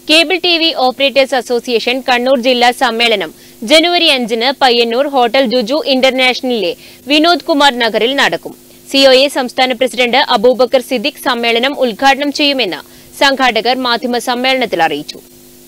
cable T V operators association Kannur ജില്ലാ സമ്മേളനം ജനുവരി അഞ്ചിന് പയ്യന്നൂർ ഹോട്ടൽ ജുജു ഇന്റർനാഷണലിലെ വിനോദ് കുമാർ നഗറിൽ നടക്കും സിഒഎ സംസ്ഥാന പ്രസിഡന്റ് അബൂബക്കർ സിദ്ദിഖ് സമ്മേളനം ഉദ്ഘാടനം ചെയ്യുമെന്ന് സംഘാടകർ മാധ്യമ സമ്മേളനത്തിൽ അറിയിച്ചു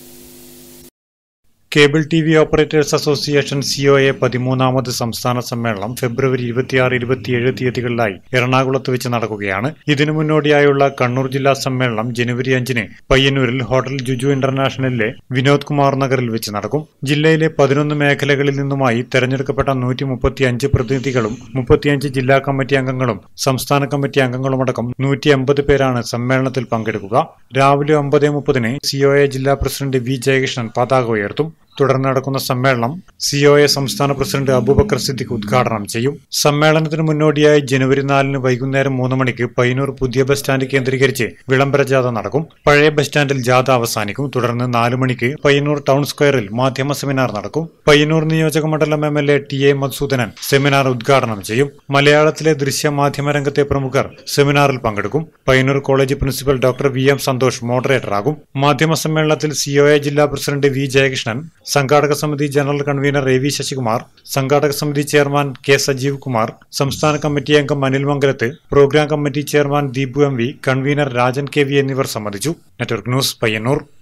cable T V operators association COA പതിമൂന്നാമത് സംസ്ഥാന സമ്മേളനം ഫെബ്രുവരി ഇരുപത്തിയാറ് ഇരുപത്തിയേഴ് തീയതികളിലായി എറണാകുളത്ത് വെച്ച് നടക്കുകയാണ് ഇതിനു മുന്നോടിയായുള്ള കണ്ണൂർ ജില്ലാ സമ്മേളനം ജനുവരി അഞ്ചിന് പയ്യന്നൂരിൽ ഹോട്ടൽ ജുജു ഇന്റർനാഷണലിലെ വിനോദ് കുമാർ നഗറിൽ വെച്ച് നടക്കും ജില്ലയിലെ പതിനൊന്ന് മേഖലകളിൽ നിന്നുമായി തെരഞ്ഞെടുക്കപ്പെട്ട നൂറ്റി മുപ്പത്തിയഞ്ച് പ്രതിനിധികളും മുപ്പത്തിയഞ്ച് ജില്ലാ കമ്മിറ്റി അംഗങ്ങളും സംസ്ഥാന കമ്മിറ്റി അംഗങ്ങളുമടക്കം നൂറ്റി അമ്പത് പേരാണ് സമ്മേളനത്തിൽ പങ്കെടുക്കുക രാവിലെ ഒമ്പത് മുപ്പതിന് സിഒഎ ജില്ലാ പ്രസിഡന്റ് വി ജയകൃഷ്ണൻ പതാക ഉയർത്തും തുടർന്ന് നടക്കുന്ന സമ്മേളനം സിഒഎ സംസ്ഥാന പ്രസിഡന്റ് അബൂബക്കർ സിദ്ദിഖ് ഉദ്ഘാടനം ചെയ്യും സമ്മേളനത്തിന് മുന്നോടിയായി ജനുവരി നാലിന് വൈകുന്നേരം മൂന്ന് മണിക്ക് പയ്യന്നൂർ പുതിയ ബസ് സ്റ്റാൻഡ് കേന്ദ്രീകരിച്ച് വിളംബര ജാഥ നടക്കും പഴയ ബസ് സ്റ്റാൻഡിൽ ജാഥ അവസാനിക്കും തുടർന്ന് നാല് മണിക്ക് പയ്യന്നൂർ ടൗൺ സ്ക്വയറിൽ മാധ്യമ സെമിനാർ നടക്കും പയ്യന്നൂർ നിയോജക മണ്ഡലം M L A T A Madhusudanan seminar ഉദ്ഘാടനം ചെയ്യും മലയാളത്തിലെ ദൃശ്യ മാധ്യമ രംഗത്തെ പ്രമുഖർ സെമിനാറിൽ പങ്കെടുക്കും Payyannur college principal doctor V M Santhosh മോഡറേറ്ററാകും മാധ്യമ സമ്മേളനത്തിൽ സിഒഎ ജില്ലാ പ്രസിഡന്റ് വി ജയകൃഷ്ണൻ സംഘാടക സമിതി general convener A V Sasikumar സംഘാടക സമിതി ചെയർമാൻ കെ സജീവ് കുമാർ സംസ്ഥാന കമ്മിറ്റി അംഗം Anil Mangalath program committee chairman Deepu M V convener Rajan K V എന്നിവർ സംബന്ധിച്ചു നെറ്റ്വർക്ക് ന്യൂസ് പയ്യന്നൂർ